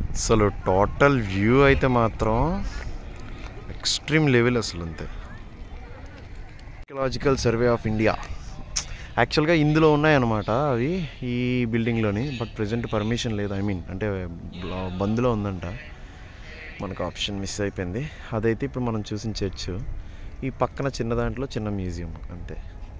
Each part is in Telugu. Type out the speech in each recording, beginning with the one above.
అసలు టోటల్ వ్యూ అయితే మాత్రం ఎక్స్ట్రీమ్ లెవెల్ అసలు అంతే ఆర్కియలాజికల్ సర్వే ఆఫ్ ఇండియా యాక్చువల్గా ఇందులో ఉన్నాయన్నమాట అవి ఈ బిల్డింగ్లోని బట్ ప్రజెంట్ పర్మిషన్ లేదు ఐ మీన్ అంటే బ- బంద్లో ఉందంట మనకు ఆప్షన్ మిస్ అయిపోయింది అదైతే ఇప్పుడు మనం చూసిన చర్చ్ ఈ పక్కన చిన్న దాంట్లో చిన్న మ్యూజియం అంతే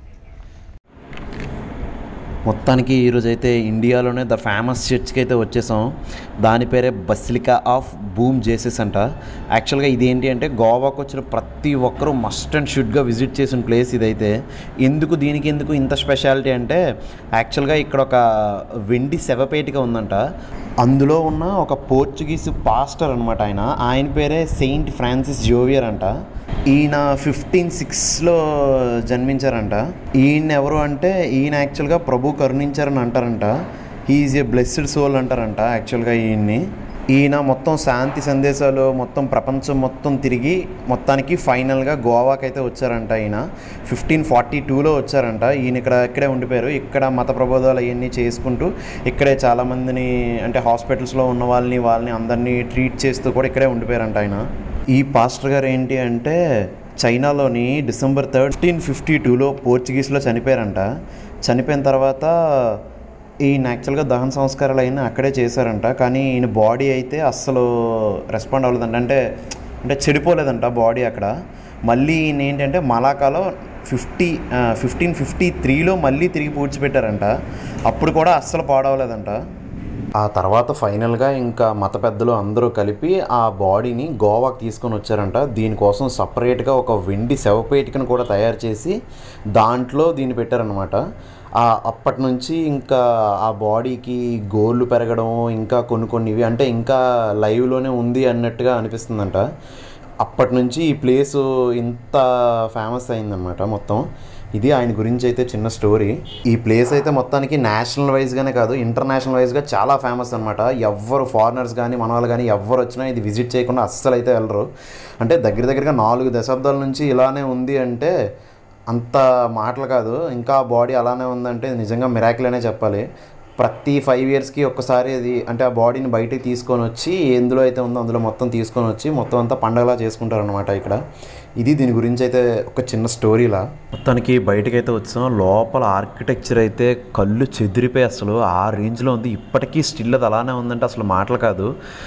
మొత్తానికి ఈరోజు అయితే ఇండియాలోనే ద ఫేమస్ చర్చ్కి అయితే వచ్చేసాం దాని పేరే బసిలికా ఆఫ్ బూమ్ జేసెస్ అంట యాక్చువల్గా ఇది ఏంటి అంటే గోవాకు వచ్చిన ప్రతి ఒక్కరూ మస్ట్ అండ్ షుడ్గా విజిట్ చేసిన ప్లేస్ ఇదైతే ఎందుకు దీనికి ఎందుకు ఇంత స్పెషాలిటీ అంటే యాక్చువల్గా ఇక్కడ ఒక వెండి శవపేటిక ఉందంట అందులో ఉన్న ఒక పోర్చుగీస్ పాస్టర్ అనమాట ఆయన ఆయన పేరే సెయింట్ ఫ్రాన్సిస్ జోవియర్ అంట ఈయన ఫిఫ్టీన్ సిక్స్లో జన్మించారంట ఈయన ఎవరు అంటే ఈయన యాక్చువల్గా ప్రభు కరుణించారని అంటారంట హీఈస్ ఏ బ్లెస్డ్ సోల్ అంటారంట యాక్చువల్గా ఈయన్ని ఈయన మొత్తం శాంతి సందేశాలు మొత్తం ప్రపంచం మొత్తం తిరిగి మొత్తానికి ఫైనల్గా గోవాకి అయితే వచ్చారంట ఈయన ఫిఫ్టీన్ ఫార్టీ టూలో వచ్చారంట ఈయన ఇక్కడ ఇక్కడే ఉండిపోయారు ఇక్కడ మత ప్రబోధాలు అవన్నీ చేసుకుంటూ ఇక్కడే చాలామందిని అంటే హాస్పిటల్స్లో ఉన్న వాళ్ళని వాళ్ళని అందరినీ ట్రీట్ చేస్తూ కూడా ఇక్కడే ఉండిపోయారంట ఆయన ఈ పాస్టర్ గారు ఏంటి అంటే చైనాలోని డిసెంబర్ థర్డ్ ఫిఫ్టీన్ ఫిఫ్టీ టూలో పోర్చుగీస్లో చనిపోయారంట చనిపోయిన తర్వాత ఈయన యాక్చువల్గా దహన సంస్కారాలు అయినా అక్కడే చేశారంట కానీ ఈయన బాడీ అయితే అస్సలు రెస్పాండ్ అవ్వలేదంట అంటే అంటే చెడిపోలేదంట బాడీ అక్కడ మళ్ళీ ఈయన ఏంటంటే మలాకాలో ఫిఫ్టీ ఫిఫ్టీన్ ఫిఫ్టీ త్రీలో మళ్ళీ తిరిగి పూడ్చిపెట్టారంట అప్పుడు కూడా అస్సలు పాడవలేదంట ఆ తర్వాత ఫైనల్గా ఇంకా మత పెద్దలు అందరూ కలిపి ఆ బాడీని గోవాకి తీసుకొని వచ్చారంట దీనికోసం సపరేట్గా ఒక వెండి శవపేటికను కూడా తయారు చేసి దాంట్లో దీన్ని పెట్టారనమాట ఆ అప్పటి నుంచి ఇంకా ఆ బాడీకి గోళ్ళు పెరగడం ఇంకా కొన్ని కొన్ని ఇవి అంటే ఇంకా లైవ్లోనే ఉంది అన్నట్టుగా అనిపిస్తుందంట అప్పటి నుంచి ఈ ప్లేస్ ఇంత ఫేమస్ అయిందనమాట మొత్తం ఇది ఆయన గురించి అయితే చిన్న స్టోరీ ఈ ప్లేస్ అయితే మొత్తానికి నేషనల్ వైజ్గానే కాదు ఇంటర్నేషనల్ వైజ్గా చాలా ఫేమస్ అనమాట ఎవ్వరు ఫారినర్స్ కానీ మన వాళ్ళు కానీ ఎవ్వరు వచ్చినా ఇది విజిట్ చేయకుండా అస్సలు అయితే వెళ్ళరు అంటే దగ్గర దగ్గరగా నాలుగు దశాబ్దాల నుంచి ఇలానే ఉంది అంటే అంత మాటలు కాదు ఇంకా బాడీ అలానే ఉందంటే నిజంగా మిరాకిల్ అనే చెప్పాలి ప్రతి ఫైవ్ ఇయర్స్కి ఒక్కసారి అది అంటే ఆ బాడీని బయటికి తీసుకొని వచ్చి ఎందులో అయితే ఉందో అందులో మొత్తం తీసుకొని వచ్చి మొత్తం అంతా పండగలా చేసుకుంటారు అనమాట ఇక్కడ ఇది దీని గురించి అయితే ఒక చిన్న స్టోరీలా మొత్తానికి బయటకు అయితే వచ్చాం లోపల ఆర్కిటెక్చర్ అయితే కళ్ళు చెదిరిపోయి అసలు ఆ రేంజ్లో ఉంది ఇప్పటికీ స్టిల్ అది అలానే ఉందంటే అసలు మాటలు కాదు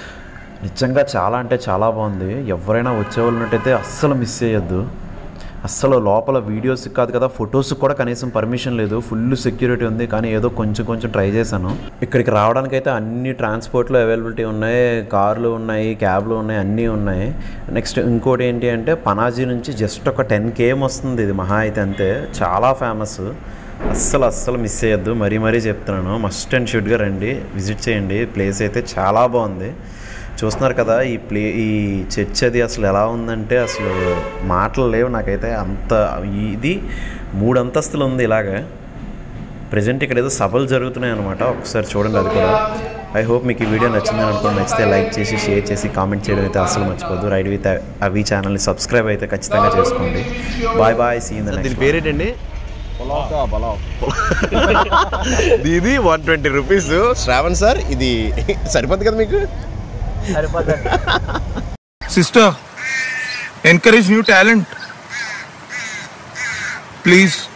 నిజంగా చాలా అంటే చాలా బాగుంది ఎవరైనా వచ్చేవాళ్ళు ఉన్నట్టయితే అస్సలు మిస్ చేయొద్దు అస్సలు లోపల వీడియోస్ కాదు కదా ఫొటోస్ కూడా కనీసం పర్మిషన్ లేదు ఫుల్ సెక్యూరిటీ ఉంది కానీ ఏదో కొంచెం కొంచెం ట్రై చేశాను ఇక్కడికి రావడానికి అయితే అన్ని ట్రాన్స్పోర్ట్లో అవైలబిలిటీ ఉన్నాయి కార్లు ఉన్నాయి క్యాబ్లు ఉన్నాయి అన్నీ ఉన్నాయి నెక్స్ట్ ఇంకోటి ఏంటి అంటే పనాజీ నుంచి జస్ట్ ఒక టెన్ కేఎం వస్తుంది ఇది మహా అయితే అంతే చాలా ఫేమస్ అస్సలు అస్సలు మిస్ అయ్యద్దు మరీ మరీ చెప్తున్నాను మస్ట్ అండ్ షుడ్గా రండి విజిట్ చేయండి ప్లేస్ అయితే చాలా బాగుంది చూస్తున్నారు కదా ఈ ప్లే ఈ చర్చ్ అది అసలు ఎలా ఉందంటే అసలు మాటలు లేవు నాకైతే అంత ఇది మూడు అంతస్తులు ఉంది ఇలాగే ప్రజెంట్ ఇక్కడ ఏదో సభలు జరుగుతున్నాయి అనమాట ఒకసారి చూడండి అది కూడా ఐ హోప్ మీకు ఈ వీడియో నచ్చిందని అనుకోండి నచ్చితే లైక్ చేసి షేర్ చేసి కామెంట్ చేయడం అయితే అసలు మర్చిపోద్దు రైడ్ విత్ అవి ఛానల్ని సబ్స్క్రైబ్ అయితే ఖచ్చితంగా చేసుకోండి bye bye see in the దీని నెక్స్ట్ పేరేంటండి ఇది one twenty rupees Shravan sir ఇది సరిపోద్ది కదా మీకు Sister, encourage new talent. Please.